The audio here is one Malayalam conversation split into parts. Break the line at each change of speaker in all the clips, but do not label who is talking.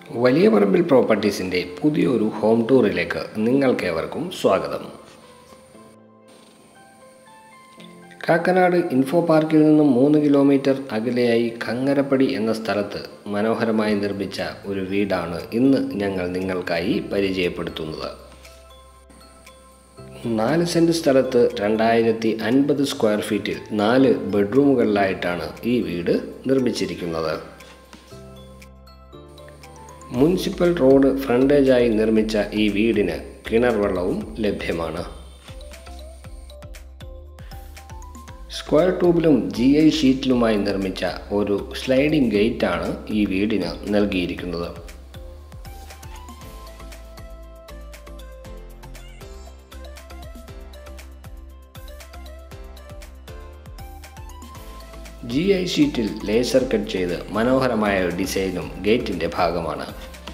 വലിയ പറമ്പിൽ പ്രോപ്പർട്ടീസിൻ്റെ പുതിയൊരു ഹോം ടൂറിലേക്ക് നിങ്ങൾക്കേവർക്കും സ്വാഗതം കാക്കനാട് ഇൻഫോ പാർക്കിൽ നിന്നും മൂന്ന് കിലോമീറ്റർ അകലെയായി കങ്ങരപ്പടി എന്ന സ്ഥലത്ത് മനോഹരമായി നിർമ്മിച്ച ഒരു വീടാണ് ഇന്ന് ഞങ്ങൾ നിങ്ങൾക്കായി പരിചയപ്പെടുത്തുന്നത് നാല് സെൻറ് സ്ഥലത്ത് രണ്ടായിരത്തി അൻപത് സ്ക്വയർ ഫീറ്റിൽ നാല് ബെഡ്റൂമുകളിലായിട്ടാണ് ഈ വീട് നിർമ്മിച്ചിരിക്കുന്നത് മുനിസിപ്പൽ റോഡ് ഫ്രണ്ടേജായി നിർമ്മിച്ച ഈ വീടിന് കിണർ വെള്ളവും ലഭ്യമാണ് സ്ക്വയർ ട്യൂബിലും ജി ഐ ഷീറ്റിലുമായി നിർമ്മിച്ച ഒരു സ്ലൈഡിംഗ് ഗേറ്റാണ് ഈ വീടിന് നൽകിയിരിക്കുന്നത് ജി ഐ ഷീറ്റിൽ ലേസർ കട്ട് ചെയ്ത് മനോഹരമായ ഡിസൈനും ഗേറ്റിൻ്റെ ഭാഗമാണ്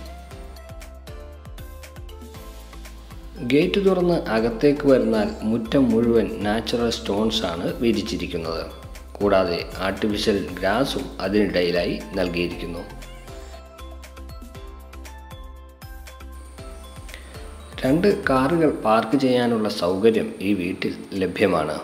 ഗേറ്റ് തുറന്ന് അകത്തേക്ക് വരുന്നാൽ മുറ്റം മുഴുവൻ നാച്ചുറൽ സ്റ്റോൺസ് ആണ് വിരിച്ചിരിക്കുന്നത് കൂടാതെ ആർട്ടിഫിഷ്യൽ ഗ്രാസും അതിനിടയിലായി നൽകിയിരിക്കുന്നു രണ്ട് കാറുകൾ പാർക്ക് ചെയ്യാനുള്ള സൗകര്യം ഈ വീട്ടിൽ ലഭ്യമാണ്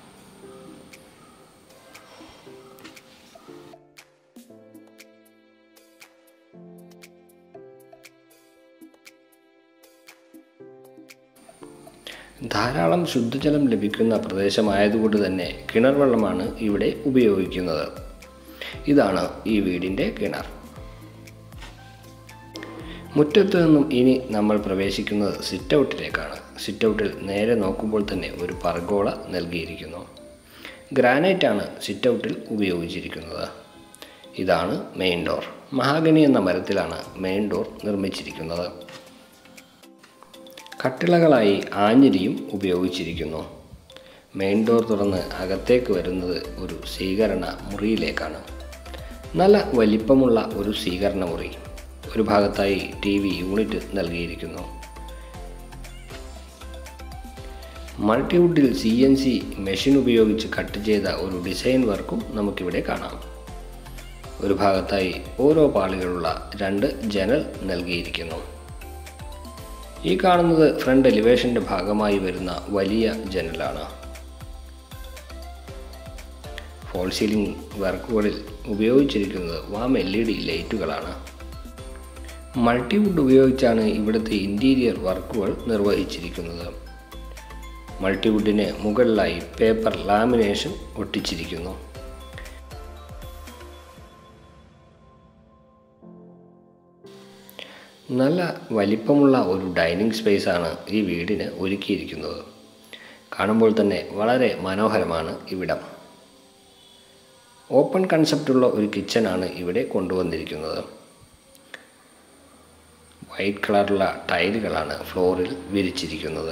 ധാരാളം ശുദ്ധജലം ലഭിക്കുന്ന പ്രദേശമായതുകൊണ്ട് തന്നെ കിണർ വെള്ളമാണ് ഇവിടെ ഉപയോഗിക്കുന്നത് ഇതാണ് ഈ വീടിൻ്റെ കിണർ മുറ്റത്ത് നിന്നും ഇനി നമ്മൾ പ്രവേശിക്കുന്നത് സിറ്റ് ഔട്ടിലേക്കാണ് സിറ്റ് ഔട്ടിൽ നേരെ നോക്കുമ്പോൾ തന്നെ ഒരു പർഗോള നൽകിയിരിക്കുന്നു ഗ്രാനൈറ്റാണ് സിറ്റ് ഔട്ടിൽ ഉപയോഗിച്ചിരിക്കുന്നത് ഇതാണ് മെയിൻ ഡോർ മഹാഗണി എന്ന മരത്തിലാണ് മെയിൻ ഡോർ നിർമ്മിച്ചിരിക്കുന്നത് കട്ടിളകളായി ആഞ്ഞിരിയും ഉപയോഗിച്ചിരിക്കുന്നു മെയിൻ ഡോർ തുറന്ന് അകത്തേക്ക് വരുന്നത് ഒരു സ്വീകരണ മുറിയിലേക്കാണ് നല്ല വലിപ്പമുള്ള ഒരു സ്വീകരണ മുറി ഒരു ഭാഗത്തായി ടി വി യൂണിറ്റ് നൽകിയിരിക്കുന്നു മൾട്ടിവുഡിൽ സി എൻ സി മെഷീൻ ഉപയോഗിച്ച് കട്ട് ചെയ്ത ഒരു ഡിസൈൻ വർക്കും നമുക്കിവിടെ കാണാം ഒരു ഭാഗത്തായി ഓരോ പാളികളുള്ള രണ്ട് ജനൽ നൽകിയിരിക്കുന്നു ഈ കാണുന്നത് ഫ്രണ്ട് എലിവേഷൻ്റെ ഭാഗമായി വരുന്ന വലിയ ജനലാണ് ഫോൾ സീലിംഗ് വർക്കുകളിൽ ഉപയോഗിച്ചിരിക്കുന്നത് വാം എൽ ഇ ഡി ലൈറ്റുകളാണ് മൾട്ടിവുഡ് ഉപയോഗിച്ചാണ് ഇവിടുത്തെ ഇൻറ്റീരിയർ വർക്കുകൾ നിർവഹിച്ചിരിക്കുന്നത് മൾട്ടിവുഡിന് മുകളിലായി പേപ്പർ ലാമിനേഷൻ ഒട്ടിച്ചിരിക്കുന്നു നല്ല വലിപ്പമുള്ള ഒരു ഡൈനിങ് സ്പേസാണ് ഈ വീടിന് ഒരുക്കിയിരിക്കുന്നത് കാണുമ്പോൾ തന്നെ വളരെ മനോഹരമാണ് ഇവിടം ഓപ്പൺ കൺസെപ്റ്റുള്ള ഒരു കിച്ചനാണ് ഇവിടെ കൊണ്ടുവന്നിരിക്കുന്നത് വൈറ്റ് കളറുള്ള ടൈലുകളാണ് ഫ്ലോറിൽ വിരിച്ചിരിക്കുന്നത്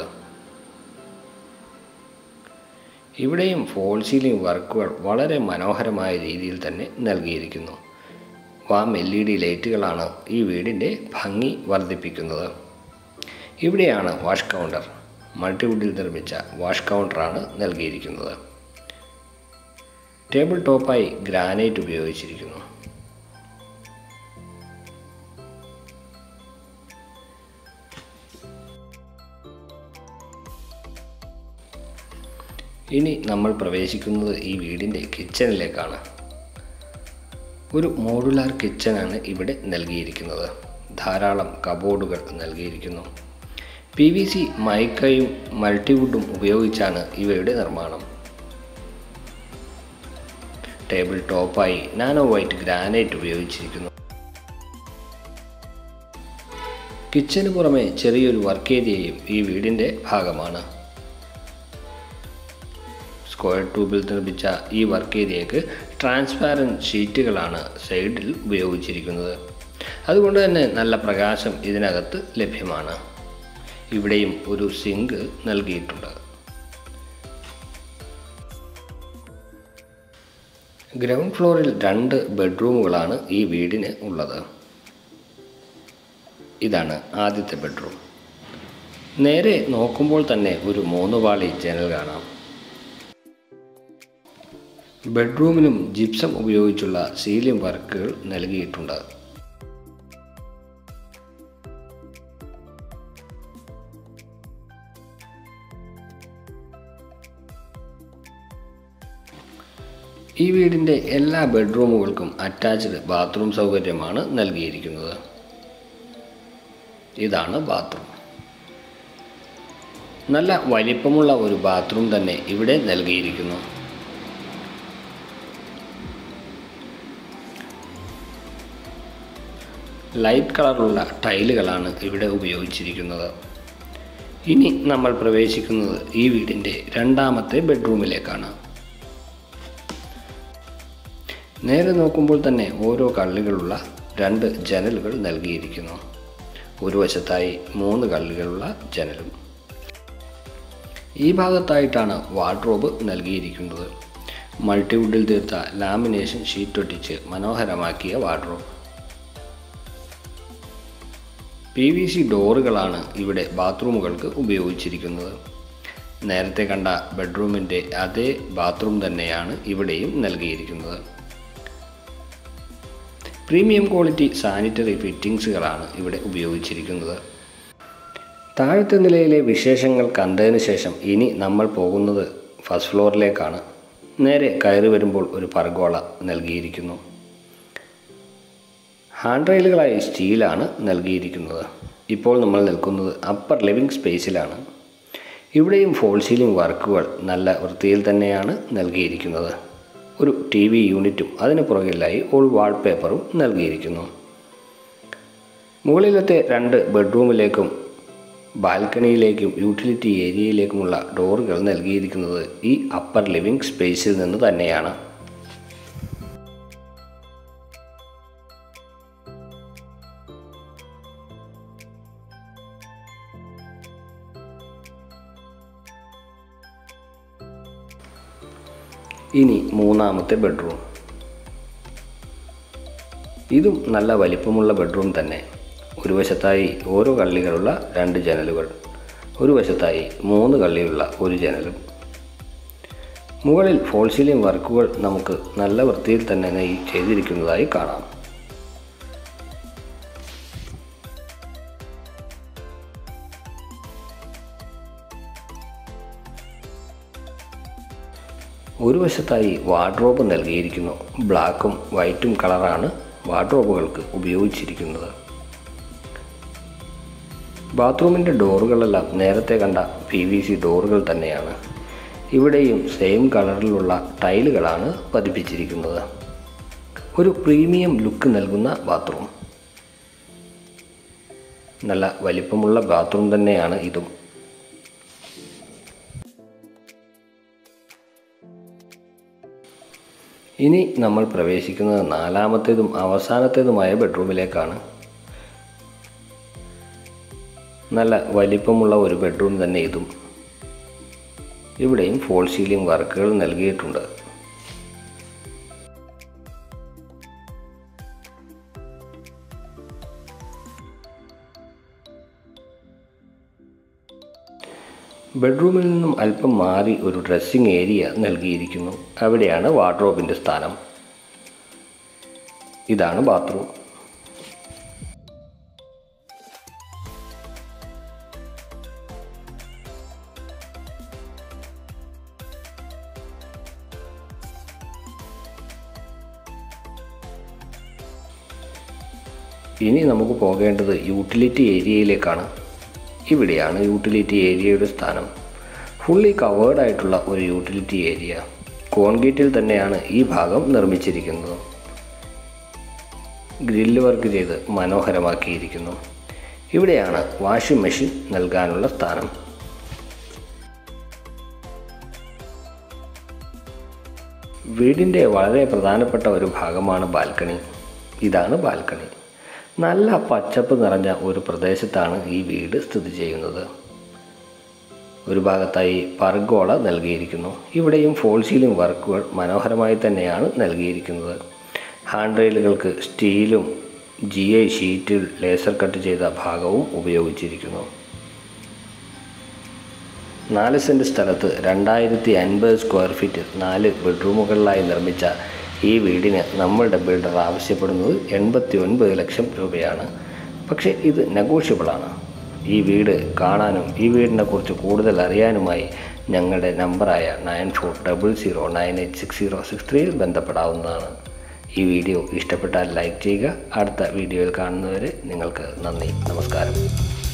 ഇവിടെയും ഫോൾ സീലിംഗ് വർക്കുകൾ വളരെ മനോഹരമായ രീതിയിൽ തന്നെ നൽകിയിരിക്കുന്നു വാം എൽ ഇ ഡി ലൈറ്റുകളാണ് ഈ വീടിൻ്റെ ഭംഗി വർദ്ധിപ്പിക്കുന്നത് ഇവിടെയാണ് വാഷ് കൗണ്ടർ മൾട്ടിവുഡിൽ നിർമ്മിച്ച വാഷ് കൗണ്ടറാണ് നൽകിയിരിക്കുന്നത് ടേബിൾ ടോപ്പായി ഗ്രാനൈറ്റ് ഉപയോഗിച്ചിരിക്കുന്നു ഇനി നമ്മൾ പ്രവേശിക്കുന്നത് ഈ വീടിൻ്റെ കിച്ചണിലേക്കാണ് ഒരു മോഡുലാർ കിച്ചനാണ് ഇവിടെ നൽകിയിരിക്കുന്നത് ധാരാളം കബോർഡുകൾ നൽകിയിരിക്കുന്നു പി വി സി മൈക്കയും മൾട്ടിവുഡും ഉപയോഗിച്ചാണ് ഇവയുടെ നിർമ്മാണം ടേബിൾ ടോപ്പായി നാനോ വൈറ്റ് ഗ്രാനൈറ്റ് ഉപയോഗിച്ചിരിക്കുന്നു കിച്ചന് പുറമെ ചെറിയൊരു വർക്ക് ഏരിയയും ഈ വീടിൻ്റെ ഭാഗമാണ് സ്ക്വയർ ട്യൂബിൽ നിർമ്മിച്ച ഈ വർക്ക് ഏരിയക്ക് ട്രാൻസ്പാരൻറ്റ് ഷീറ്റുകളാണ് സൈഡിൽ ഉപയോഗിച്ചിരിക്കുന്നത് അതുകൊണ്ട് തന്നെ നല്ല പ്രകാശം ഇതിനകത്ത് ലഭ്യമാണ് ഇവിടെയും ഒരു സിങ്ക് നൽകിയിട്ടുണ്ട് ഗ്രൗണ്ട് ഫ്ലോറിൽ രണ്ട് ബെഡ്റൂമുകളാണ് ഈ വീടിന് ഉള്ളത് ഇതാണ് ആദ്യത്തെ ബെഡ്റൂം നേരെ നോക്കുമ്പോൾ തന്നെ ഒരു മൂന്ന് പാളി ജനൽ കാണാം ബെഡ്റൂമിനും ജിപ്സം ഉപയോഗിച്ചുള്ള സീലിംഗ് വർക്കുകൾ നൽകിയിട്ടുണ്ട് ഈ വീടിൻ്റെ എല്ലാ ബെഡ്റൂമുകൾക്കും അറ്റാച്ച്ഡ് ബാത്റൂം സൗകര്യമാണ് നൽകിയിരിക്കുന്നത് ഇതാണ് ബാത്റൂം നല്ല വലിപ്പമുള്ള ഒരു ബാത്റൂം തന്നെ ഇവിടെ നൽകിയിരിക്കുന്നു ലൈറ്റ് കളറുള്ള ടൈലുകളാണ് ഇവിടെ ഉപയോഗിച്ചിരിക്കുന്നത് ഇനി നമ്മൾ പ്രവേശിക്കുന്നത് ഈ വീടിൻ്റെ രണ്ടാമത്തെ ബെഡ്റൂമിലേക്കാണ് നേരെ നോക്കുമ്പോൾ തന്നെ ഓരോ കള്ളികളുള്ള രണ്ട് ജനലുകൾ നൽകിയിരിക്കുന്നു ഒരു വശത്തായി മൂന്ന് കള്ളികളുള്ള ജനലും ഈ ഭാഗത്തായിട്ടാണ് വാർഡ്രോബ് നൽകിയിരിക്കുന്നത് മൾട്ടിവുഡിൽ തീർത്ത ലാമിനേഷൻ ഷീറ്റ് ഒട്ടിച്ച് മനോഹരമാക്കിയ വാർഡ്രോബ് പി വി സി ഡോറുകളാണ് ഇവിടെ ബാത്റൂമുകൾക്ക് ഉപയോഗിച്ചിരിക്കുന്നത് നേരത്തെ കണ്ട ബെഡ്റൂമിൻ്റെ അതേ ബാത്റൂം തന്നെയാണ് ഇവിടെയും നൽകിയിരിക്കുന്നത് പ്രീമിയം ക്വാളിറ്റി സാനിറ്ററി ഫിറ്റിങ്സുകളാണ് ഇവിടെ ഉപയോഗിച്ചിരിക്കുന്നത് താഴത്തെ നിലയിലെ വിശേഷങ്ങൾ കണ്ടതിന് ശേഷം ഇനി നമ്മൾ പോകുന്നത് ഫസ്റ്റ് ഫ്ലോറിലേക്കാണ് നേരെ കയറി വരുമ്പോൾ ഒരു പർഗോള നൽകിയിരിക്കുന്നു ഹാൻഡ് റെയിലുകളായി സ്റ്റീലാണ് നൽകിയിരിക്കുന്നത് ഇപ്പോൾ നമ്മൾ നിൽക്കുന്നത് അപ്പർ ലിവിംഗ് സ്പേസിലാണ് ഇവിടെയും ഫോൾ സീലിംഗ് വർക്കുകൾ നല്ല വൃത്തിയിൽ തന്നെയാണ് നൽകിയിരിക്കുന്നത് ഒരു ടി വി യൂണിറ്റും അതിന് പുറകിലായി ഒരു വാൾപേപ്പറും നൽകിയിരിക്കുന്നു മുകളിലത്തെ രണ്ട് ബെഡ്റൂമിലേക്കും ബാൽക്കണിയിലേക്കും യൂട്ടിലിറ്റി ഏരിയയിലേക്കുമുള്ള ഡോറുകൾ നൽകിയിരിക്കുന്നത് ഈ അപ്പർ ലിവിംഗ് സ്പേസിൽ നിന്ന് തന്നെയാണ് ഇനി മൂന്നാമത്തെ ബെഡ്റൂം ഇതും നല്ല വലിപ്പമുള്ള ബെഡ്റൂം തന്നെ ഒരു വശത്തായി ഓരോ കള്ളികളുള്ള രണ്ട് ജനലുകൾ ഒരു വശത്തായി മൂന്ന് കള്ളിയുള്ള ഒരു ജനലും മുകളിൽ ഫോൾ സീലിംഗ് വർക്കുകൾ നമുക്ക് നല്ല വൃത്തിയിൽ തന്നെ നെയ് ചെയ്തിരിക്കുന്നതായി കാണാം ഒരു വശത്തായി വാർഡ്രോബ് നൽകിയിരിക്കുന്നു ബ്ലാക്കും വൈറ്റും കളറാണ് വാർഡ്രോബുകൾക്ക് ഉപയോഗിച്ചിരിക്കുന്നത് ബാത്റൂമിൻ്റെ ഡോറുകളെല്ലാം നേരത്തെ കണ്ട പി വി സി ഡോറുകൾ തന്നെയാണ് ഇവിടെയും സെയിം കളറിലുള്ള ടൈലുകളാണ് പതിപ്പിച്ചിരിക്കുന്നത് ഒരു പ്രീമിയം ലുക്ക് നൽകുന്ന ബാത്റൂം നല്ല വലിപ്പമുള്ള ബാത്റൂം തന്നെയാണ് ഇതും ഇനി നമ്മൾ പ്രവേശിക്കുന്നത് നാലാമത്തേതും അവസാനത്തേതുമായ ബെഡ്റൂമിലേക്കാണ് നല്ല വലിപ്പമുള്ള ഒരു ബെഡ്റൂം തന്നെ ഇതും ഇവിടെയും ഫോൾ സീലിംഗ് വർക്കുകൾ നൽകിയിട്ടുണ്ട് ബെഡ്റൂമിൽ നിന്നും അല്പം മാറി ഒരു ഡ്രസ്സിംഗ് ഏരിയ നൽകിയിരിക്കുന്നു അവിടെയാണ് വാർഡ്രോബിൻ്റെ സ്ഥാനം ഇതാണ് ബാത്റൂം ഇനി നമുക്ക് പോകേണ്ടത് യൂട്ടിലിറ്റി ഏരിയയിലേക്കാണ് ഇവിടെയാണ് യൂട്ടിലിറ്റി ഏരിയയുടെ സ്ഥാനം ഫുള്ളി കവേർഡ് ആയിട്ടുള്ള ഒരു യൂട്ടിലിറ്റി ഏരിയ കോൺക്രീറ്റിൽ തന്നെയാണ് ഈ ഭാഗം നിർമ്മിച്ചിരിക്കുന്നത് ഗ്രില്ല് വർക്ക് ചെയ്ത് മനോഹരമാക്കിയിരിക്കുന്നു ഇവിടെയാണ് വാഷിംഗ് മെഷീൻ നൽകാനുള്ള സ്ഥാനം വീടിൻ്റെ വളരെ പ്രധാനപ്പെട്ട ഒരു ഭാഗമാണ് ബാൽക്കണി ഇതാണ് ബാൽക്കണി നല്ല പച്ചപ്പ് നിറഞ്ഞ ഒരു പ്രദേശത്താണ് ഈ വീട് സ്ഥിതി ചെയ്യുന്നത് ഒരു ഭാഗത്തായി പർഗോള നൽകിയിരിക്കുന്നു ഇവിടെയും ഫോൾ സീലിംഗ് വർക്കുകൾ മനോഹരമായി തന്നെയാണ് നൽകിയിരിക്കുന്നത് ഹാൻഡ് റെയിലുകൾക്ക് സ്റ്റീലും ജി ഐ ഷീറ്റിൽ ലേസർ കട്ട് ചെയ്ത ഭാഗവും ഉപയോഗിച്ചിരിക്കുന്നു നാല് സെൻറ്റ് സ്ഥലത്ത് രണ്ടായിരത്തി അൻപത് സ്ക്വയർ ഫീറ്റ് നാല് ബെഡ്റൂമുകളിലായി നിർമ്മിച്ച ഈ വീടിന് നമ്മളുടെ ബിൽഡർ ആവശ്യപ്പെടുന്നത് എൺപത്തി ഒൻപത് ലക്ഷം രൂപയാണ് പക്ഷേ ഇത് നെഗോഷ്യബിളാണ് ഈ വീട് കാണാനും ഈ വീടിനെ കുറിച്ച് കൂടുതൽ അറിയാനുമായി ഞങ്ങളുടെ നമ്പറായ nine four double zero nine eight six zero six ത്രീയിൽ ബന്ധപ്പെടാവുന്നതാണ് ഈ വീഡിയോ ഇഷ്ടപ്പെട്ടാൽ ലൈക്ക് ചെയ്യുക അടുത്ത വീഡിയോയിൽ കാണുന്നവരെ നിങ്ങൾക്ക് നന്ദി നമസ്കാരം